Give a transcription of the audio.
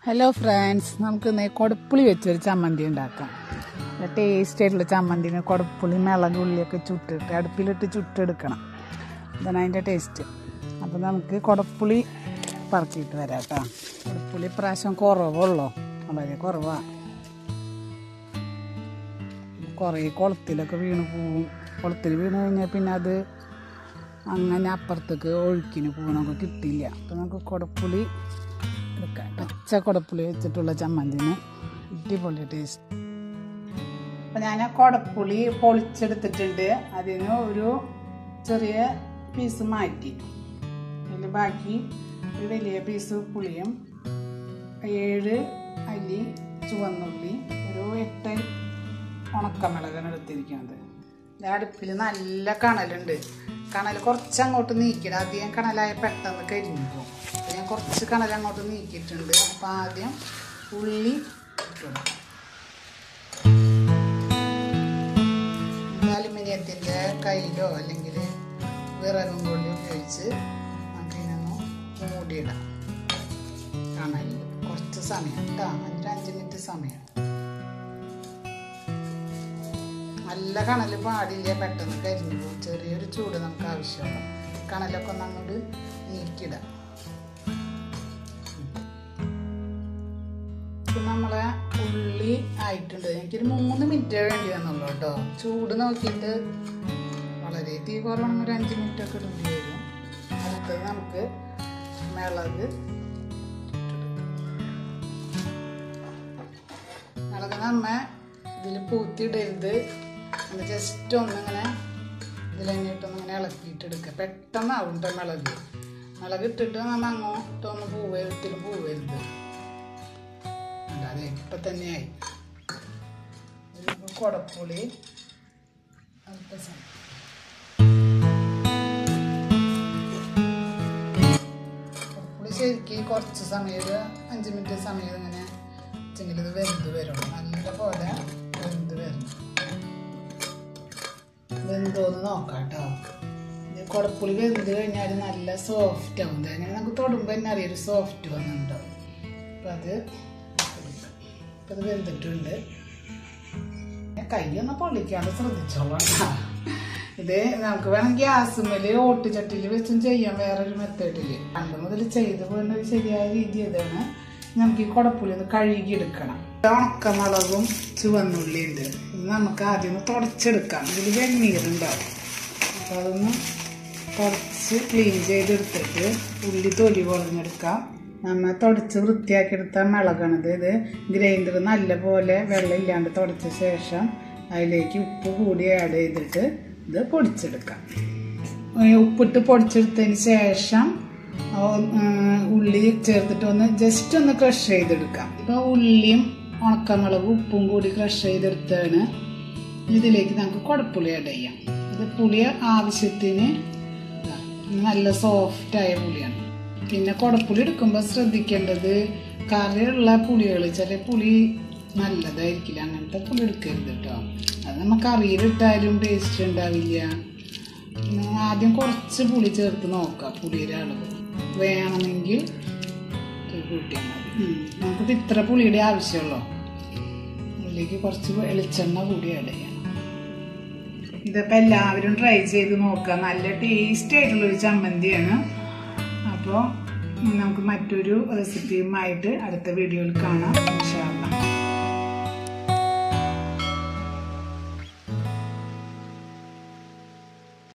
Hello friends നമുക്ക് ഇന്ന് കൊടപ്പുളി വെച്ചൊരു ചമ്മന്തി ഉണ്ടാക്കാം ടേസ്റ്റ് ആയിട്ടുള്ള ചമ്മന്തിന് കൊടപ്പുളി മിളക് ഉള്ളിയൊക്കെ ചുട്ടിട്ട് അടുപ്പിലിട്ട് ചുട്ടെടുക്കണം അതാണ് അതിൻ്റെ ടേസ്റ്റ് അപ്പോൾ നമുക്ക് കൊടപ്പുളി പറക്കിയിട്ട് വരാം കേട്ടോ കൊടപ്പുളി പ്രാവശ്യം കുറവുള്ളൂ വളരെ കുറവാണ് കുറേ കുളത്തിലൊക്കെ വീണ് പോവും കുളത്തിൽ വീണ് കഴിഞ്ഞാൽ പിന്നെ അത് അങ്ങനെ അപ്പുറത്തേക്ക് ഒഴുക്കിന് പോകണമൊക്കെ കിട്ടില്ല അപ്പോൾ നമുക്ക് കുടപ്പുളി എടുക്കാം പച്ച കുടപ്പുളി വെച്ചിട്ടുള്ള ചമ്മന്തിന് അടിപൊളി ടേസ്റ്റ് അപ്പം ഞാൻ ആ കുടപ്പുളി പൊളിച്ചെടുത്തിട്ടുണ്ട് അതിന് ഒരു ചെറിയ പീസ് മാറ്റി അതിൽ ബാക്കി ഒരു വലിയ പീസ് പുളിയും ഏഴ് അല്ലി ചുവന്നുള്ളി ഒരു എട്ട് ഉണക്കമിളകാണ് എടുത്തിരിക്കുന്നത് ഇത് അടുപ്പിൽ നല്ല കണലുണ്ട് കണൽ കുറച്ച് അങ്ങോട്ട് നീക്കിയിട്ട് അധികം കണലായ പെട്ടെന്ന് കരിഞ്ഞു പോകും അപ്പോൾ ഞാൻ കുറച്ച് കണൽ അങ്ങോട്ട് നീക്കിയിട്ടുണ്ട് അപ്പോൾ ആദ്യം ഉള്ളി ഇട്ടിടും അലുമിനിയത്തിൻ്റെ കയ്യിലോ അല്ലെങ്കിൽ വിറകും കൊള്ളി ഉപയോഗിച്ച് നമുക്ക് ഇതിനൊന്ന് മൂടിയിടാം കണലിൽ കുറച്ച് സമയം കേട്ടോ അഞ്ച് അഞ്ച് മിനിറ്റ് സമയം നല്ല കണൽ പാടില്ല പെട്ടെന്ന് കരിഞ്ഞു പോകും ചെറിയൊരു ചൂട് നമുക്ക് ആവശ്യമുള്ള കണലൊക്കെ ഒന്ന് അങ്ങോട്ട് നീക്കിടാം ഇപ്പം നമ്മളെ ഉള്ളി ആയിട്ടുണ്ട് എനിക്കൊരു മൂന്ന് മിനിറ്റ് വേണ്ടി വന്നുള്ളൂ കേട്ടോ ചൂട് നോക്കിയിട്ട് വളരെ തീ കുറവാണെങ്കിൽ ഒരു അഞ്ച് മിനിറ്റ് ഒക്കെ ഇടേണ്ടി വരും അടുത്തത് നമുക്ക് മിളക് മിളക് നമ്മ ഇതിൽ പൂത്തിയിടരുത് ഒന്ന് ജസ്റ്റ് ഒന്നിങ്ങനെ ഇതിലങ്ങിയിട്ടൊന്ന് ഇങ്ങനെ ഇളക്കിയിട്ടെടുക്കുക പെട്ടെന്നാവും കേട്ടോ മിളക് മിളക് ഇട്ടിട്ട് നമ്മൾ അങ്ങോട്ടൊന്ന് പൂവരുത്തിലും പൂവരുത് അതെ ഇപ്പം തന്നെയായി ഇതിലിപ്പോൾ കുടപ്പുളി അല്പസം കുടപ്പുളി ശരിക്കും കുറച്ച് സമയം ഒരു അഞ്ച് മിനിറ്റ് സമയം ഇങ്ങനെ വെച്ചെങ്കിൽ ഇത് വെന്ത് വരും നല്ല പോലെ വെന്ത് വരണം വെന്തോന്ന് നോക്കാം കേട്ടോ ഇത് കുടപ്പുളി വെന്ത് കഴിഞ്ഞാൽ നല്ല സോഫ്റ്റ് ആവും അങ്ങനെ നമുക്ക് തൊടുമ്പോൾ തന്നെ അറിയാം ഒരു സോഫ്റ്റ് വന്നിട്ടുണ്ടാവും അപ്പം അത് അപ്പം അത് വെന്തിട്ടുണ്ട് കൈയൊന്ന് പൊള്ളിക്കാണ്ട് ശ്രദ്ധിച്ചോളാം ട്ടാ. ഇത് നമുക്ക് വേണം ഗ്യാസുമ്മല് ഓട്ടുചട്ടിയിൽ വെച്ചും ചെയ്യാം വേറൊരു മെത്തേഡിൽ പണ്ട് മുതൽ ചെയ്ത് പോകുന്ന ഒരു ശരിയായ രീതി ഇതാണ് നമുക്ക് ഈ കുടപ്പുളി ഒന്ന് കഴുകിയെടുക്കണം ഉണക്കമുളകും ചുവന്നുള്ളി ഉണ്ട് ഇത് നമുക്ക് ആദ്യം ഒന്ന് തുടച്ചെടുക്കാം ഇതിൽ വെണ്ണീറുണ്ടാവും അപ്പോൾ അതൊന്ന് തുടച്ച് ക്ലീൻ ചെയ്തെടുത്തിട്ട് ഉള്ളി തൊലി പൊളഞ്ഞെടുക്കാം നമ്മൾ തുടച്ച് വൃത്തിയാക്കിയെടുത്ത മിളകാണിത് ഇത് ഗ്രൈൻഡർ നല്ലപോലെ വെള്ളം ഇല്ലാണ്ട് തുടച്ച ശേഷം അതിലേക്ക് ഉപ്പ് കൂടി ആഡ് ചെയ്തിട്ട് ഇത് പൊടിച്ചെടുക്കാം ഈ ഉപ്പിട്ട് പൊടിച്ചെടുത്തതിന് ശേഷം ആ, ഉം, ഉള്ളി ചേർത്തിട്ട് ഒന്ന് ജസ്റ്റ് ഒന്ന് ക്രഷ് ചെയ്തെടുക്കാം ഇപ്പോൾ ഉള്ളിയും ഉണക്കമുളകും ഉപ്പും കൂടി ക്രഷ് ചെയ്തെടുത്താണ് ഇതിലേക്ക് നമുക്ക് കുടപ്പുളി ആഡ് ചെയ്യാം ഇത് പുളി ആവശ്യത്തിന് ഇതാ, നല്ല സോഫ്റ്റായ പുളിയാണ് പിന്നെ കുടപ്പുളി എടുക്കുമ്പോൾ ശ്രദ്ധിക്കേണ്ടത് കറിയുള്ള പുളികൾ ചില പുളി നല്ലതായിരിക്കില്ല അങ്ങനത്തെ പുളി എടുക്കരുത് കേട്ടോ അത് നമുക്ക് കറിയിലിട്ടാലും ടേസ്റ്റ് ഉണ്ടാവില്ല പിന്നെ ആദ്യം കുറച്ച് പുളി ചേർത്ത് നോക്കാം പുളിയുടെ അളവ് വേണമെങ്കിൽ ഇത് കൂട്ടിയാൽ മതി ഉം. നമുക്കിപ്പോൾ ഇത്ര പുളിയുടെ ആവശ്യമുള്ളൂ അതിലേക്ക് കുറച്ച് വെളിച്ചെണ്ണ കൂടി ആഡ് ചെയ്യണം ഇതിപ്പോൾ എല്ലാവരും ട്രൈ ചെയ്ത് നോക്കുക നല്ല ടേസ്റ്റ് ആയിട്ടുള്ളൊരു ചമ്മന്തിയാണ് അപ്പോൾ നമുക്ക് മറ്റൊരു റെസിപ്പിയുമായിട്ട് അടുത്ത വീഡിയോയിൽ കാണാം ഇൻഷാ അല്ലാ